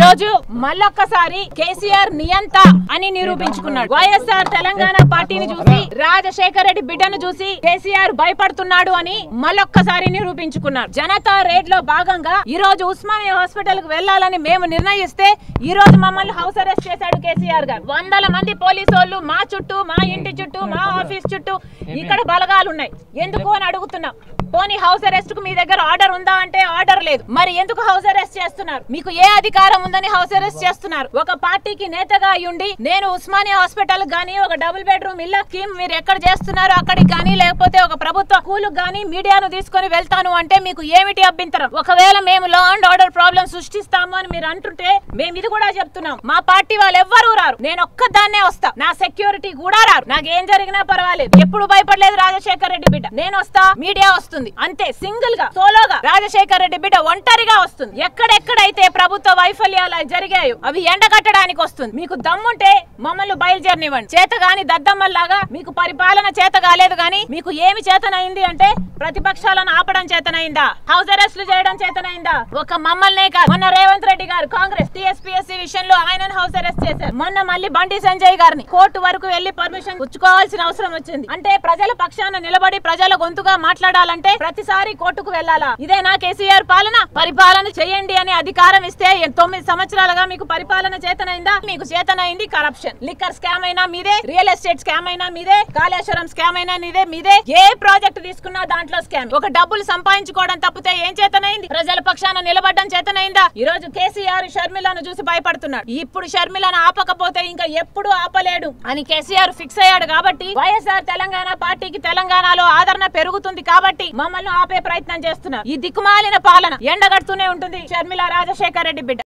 రోజు మళ్ళొక్కసారి కేసీఆర్ నియంత అని నిరూపించుకున్నాడు వైఎస్ఆర్ తెలంగాణ పార్టీని చూసి రాజశేఖర రెడ్డి బిడ్డను చూసి కేసీఆర్ భయపడుతున్నాడు అని మళ్ళొక్కసారి నిరూపించుకున్నాడు జనతా రేడ్ లో భాగంగా ఈ రోజు ఉస్మానియా హాస్పిటల్ కు వెళ్లాలని మేము నిర్ణయిస్తే ఈ రోజు మమ్మల్ని హౌస్ అరెస్ట్ చేశాడు కేసీఆర్ గారు వందల మంది పోలీసు వాళ్ళు మా చుట్టూ మా ఇంటి చుట్టూ మా ఆఫీస్ చుట్టూ ఇక్కడ బలగాలు ఉన్నాయి ఎందుకు అని అడుగుతున్నాం పోనీ హౌస్ అరెస్ట్ కు మీ దగ్గర ఆర్డర్ ఉందా అంటే ఆర్డర్ లేదు మరి ఎందుకు హౌస్ అరెస్ట్ చేస్తున్నారు మీకు ఏ అధికారం ఉందని హౌస్ అరెస్ట్ చేస్తున్నారు ఒక పార్టీకి నేతగా అయ్యుండి నేను ఉస్మానియా హాస్పిటల్ గానీ ఒక డబుల్ బెడ్రూమ్ ఇళ్ల స్కీమ్ మీరు ఎక్కడ చేస్తున్నారు అక్కడికి గానీ లేకపోతే ఒక ప్రభుత్వ స్కూల్ గానీ మీడియాను తీసుకొని వెళ్తాను అంటే మీకు ఏమిటి అభ్యంతరం ఒకవేళ మేము లా అండ్ ఆర్డర్ ప్రాబ్లం సృష్టిస్తాము అని మీరు అంటుంటే మేము ఇది కూడా చెప్తున్నాం మా పార్టీ వాళ్ళు ఎవ్వరూ రారు నేను ఒక్కదాన్నే వస్తా నా సెక్యూరిటీ కూడా రారు నాకేం జరిగినా పర్వాలేదు ఎప్పుడు భయపడలేదు రాజశేఖర్ రెడ్డి బిడ్డ నేను వస్తా మీడియా వస్తుంది అంతే సింగిల్ గా సోలోగా రాజశేఖర్ రెడ్డి బిడ్డ ఒంటరిగా వస్తుంది ఎక్కడెక్కడైతే ప్రభుత్వ వైఫల్యాలు జరిగాయో అవి ఎండగట్టడానికి వస్తుంది మీకు దమ్ముంటే మమ్మల్ని బయలుదేరనివ్వండి చేత గాని దద్దమ్మల్లాగా మీకు పరిపాలన చేత కాలేదు గాని మీకు ఏమి చేతనైంది అంటే ప్రతిపక్షాలను ఆపడం చేతనైందా హౌస్ అరెస్ట్లు చేయడం చేతనైందా ఒక మమ్మల్నే కాదు మొన్న రేవంత్ రెడ్డి గారు కాంగ్రెస్ టీఎస్పీఎస్సీ విషయంలో ఆయనను హౌస్ అరెస్ట్ చేశారు మొన్న మళ్ళీ బండి సంజయ్ గారిని కోర్టు వరకు వెళ్లి పర్మిషన్ పుచ్చుకోవాల్సిన అవసరం వచ్చింది అంటే ప్రజల పక్షాన నిలబడి ప్రజల గొంతుగా మాట్లాడాలంటే ప్రతిసారి కోర్టుకు వెళ్లాలా ఇదేనా కేసీఆర్ పాలన పరిపాలన చేయండి అని అధికారం ఇస్తే ఏ- తొమ్మిది సంవత్సరాలుగా మీకు పరిపాలన చేతనైందా మీకు చేతనైంది కరప్షన్ లిక్కర్ స్కామ్ అయినా మీదే రియల్ ఎస్టేట్ స్కామ్ అయినా మీదే కాళేశ్వరం స్కామ్ అయినా మీదే మీదే ఏ ప్రాజెక్ట్ తీసుకున్నా దాంట్లో స్కామ్ ఒక డబ్బులు సంపాదించుకోవడం తప్పితే ఏం చేతనైంది ప్రజల పక్షాన నిలబడడం చేతనైందా ఈ రోజు కేసీఆర్ షర్మిలను చూసి భయపడుతున్నాడు ఇప్పుడు షర్మిలను ఆపకపోతే ఇంకా ఎప్పుడు ఆపలేడు అని కేసీఆర్ ఫిక్స్ అయ్యాడు కాబట్టి వైఎస్ఆర్ తెలంగాణ పార్టీకి తెలంగాణలో ఆదరణ పెరుగుతుంది కాబట్టి మమ్మల్ని ఆపే ప్రయత్నం చేస్తున్నారు ఈ దిక్కుమాలిన పాలన ఎండగడుతూనే ఉంటుంది షర్మిల రాజశేఖర్ రెడ్డి బిడ్డ